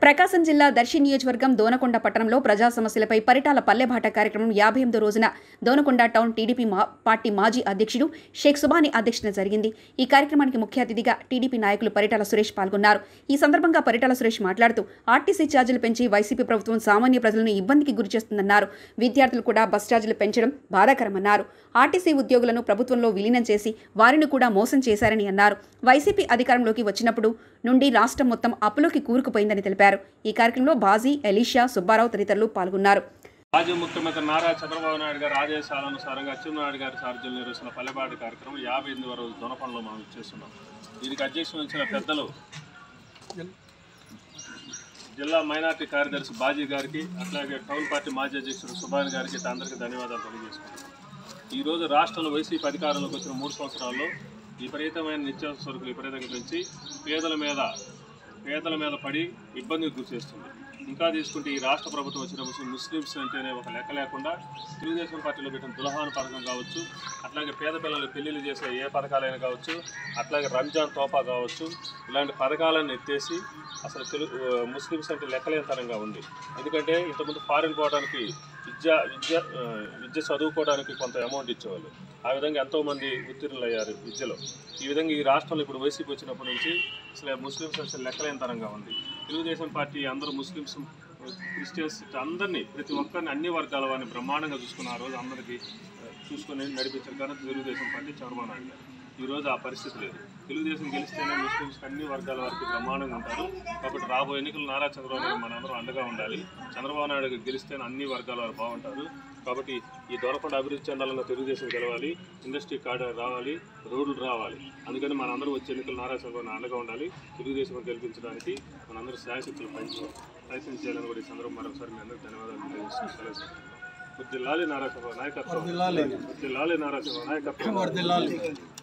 ప్రకాశం జిల్లా దర్శి నియోజకవర్గం దోనకొండ పట్టణంలో ప్రజా సమస్యలపై పరిటాల పల్లెబాట కార్యక్రమం యాభై ఎనిమిదో రోజున దోనకొండ టౌన్ టీడీపీ మా పార్టీ మాజీ అధ్యక్షుడు షేక్ సుబాని అధ్యక్షతన జరిగింది ఈ కార్యక్రమానికి ముఖ్య అతిథిగా టీడీపీ నాయకులు పరిటాల సురేష్ పాల్గొన్నారు ఈ సందర్భంగా పరిటాల సురేష్ మాట్లాడుతూ ఆర్టీసీ ఛార్జీలు పెంచి వైసీపీ ప్రభుత్వం సామాన్య ప్రజలను ఇబ్బందికి గురిచేస్తుందన్నారు విద్యార్థులు కూడా బస్ ఛార్జీలు పెంచడం బాధాకరమన్నారు ఆర్టీసీ ఉద్యోగులను ప్రభుత్వంలో విలీనం చేసి వారిని కూడా మోసం చేశారని అన్నారు వైసీపీ అధికారంలోకి వచ్చినప్పుడు నుండి రాష్ట్రం మొత్తం అప్పులోకి కూరుకుపోయిందని తెలిపారు ఈ కార్యక్రమంలో బాజీ ఎలీషా సుబ్బారావు తదితరులు పాల్గొన్నారు మాజీ ముఖ్యమంత్రి నారా చంద్రబాబు నాయుడు గారి ఆదేశాలనుసారంగా అచ్చెన్నాయుడు గారి సారథ్యంలో నిర్వహిస్తున్న పల్లెపాటి కార్యక్రమం యాభై ఎనిమిది రోజు దొనపంలో మనం చేస్తున్నాం దీనికి అధ్యక్షత వహించిన పెద్దలు జిల్లా మైనార్టీ కార్యదర్శి బాజీ గారికి అట్లాగే టౌన్ పార్టీ మాజీ అధ్యక్షుడు సుభాన్ గారికి అందరికీ ధన్యవాదాలు తెలియజేసుకుంటున్నాం ఈరోజు రాష్ట్రంలో వైసీపీ అధికారంలోకి వచ్చిన మూడు సంవత్సరాల్లో విపరీతమైన నిత్యావసర సరుకులు విపరీతంగా పెంచి పేదల మీద పేదల మీద పడి ఇబ్బందికి గురి చేస్తుంది ఇంకా తీసుకుంటే ఈ రాష్ట్ర ప్రభుత్వం వచ్చినప్పుడు ముస్లిమ్స్ అంటేనే ఒక లెక్క లేకుండా తెలుగుదేశం పార్టీలో పెట్టిన దులహాన్ పథకం కావచ్చు అట్లాగే పేద పిల్లలు పెళ్లిళ్ళు చేసే ఏ పథకాలైనా కావచ్చు అట్లాగే రంజాన్ తోఫా కావచ్చు ఇలాంటి పథకాలను ఎత్తేసి అసలు తెలుగు ముస్లిమ్స్ అంటే లెక్కలేనితనంగా ఉంది ఎందుకంటే ఇంతకుముందు ఫారిన్ పోవడానికి విద్య విద్య ఆ, విద్య చదువుకోవడానికి కొంత అమౌంట్ ఇచ్చేవాళ్ళు ఆ విధంగా ఎంతోమంది ఉత్తీర్ణులు అయ్యారు విద్యలో ఈ విధంగా ఈ రాష్ట్రంలో ఇప్పుడు వైసీపీ వచ్చినప్పటి నుంచి అసలు ముస్లిమ్స్ అసలు లెక్కలేనితనంగా ఉంది తెలుగుదేశం పార్టీ అందరూ ముస్లిమ్స్ క్రిస్టియన్స్ అందరినీ ప్రతి ఒక్కరిని అన్ని వర్గాల వారిని బ్రహ్మాండంగా చూసుకున్న ఆ రోజు అందరికీ ఆ, చూసుకొని నడిపించారు కానీ తెలుగుదేశం పార్టీ చంద్రబాబు నాయుడు గారు ఈ రోజు ఆ పరిస్థితి లేదు తెలుగుదేశం గెలిస్తేనే ముస్లిమ్స్కి అన్ని వర్గాల వారికి బ్రహ్మాండంగా ఉంటారు కాబట్టి రాబోయే ఎన్నికలు నారా చంద్రబాబు నాయుడు మనందరం అండగా ఉండాలి చంద్రబాబు నాయుడు గారు గెలిస్తేనే అన్ని వర్గాల వారు బాగుంటారు కాబట్టి ఈ దొరకొండ అభివృద్ధి చెందాలన్న తెలుగుదేశం గెలవాలి ఇండస్ట్రీ కార్డు రావాలి రోడ్లు రావాలి అందుకని మనందరూ వచ్చే ఎన్నికలు నారా చంద్రబాబు నాయుడు అండగా ఉండాలి తెలుగుదేశం గెలిపించడానికి మనందరూ శాయశక్తులు పనిచే ప్రయత్నం చేయాలని కూడా ఈ సందర్భం మరొకసారి మీ అందరికీ ధన్యవాదాలు తెలియజేస్తూ సెలవు తీసుకుంటున్నాను. వర్ధిల్లాలి నారా చంద్రబాబు నాయకత్వం వర్ధిల్లాలి నారా చంద్రబాబు నాయకత్వం వర్ధిల్లాలి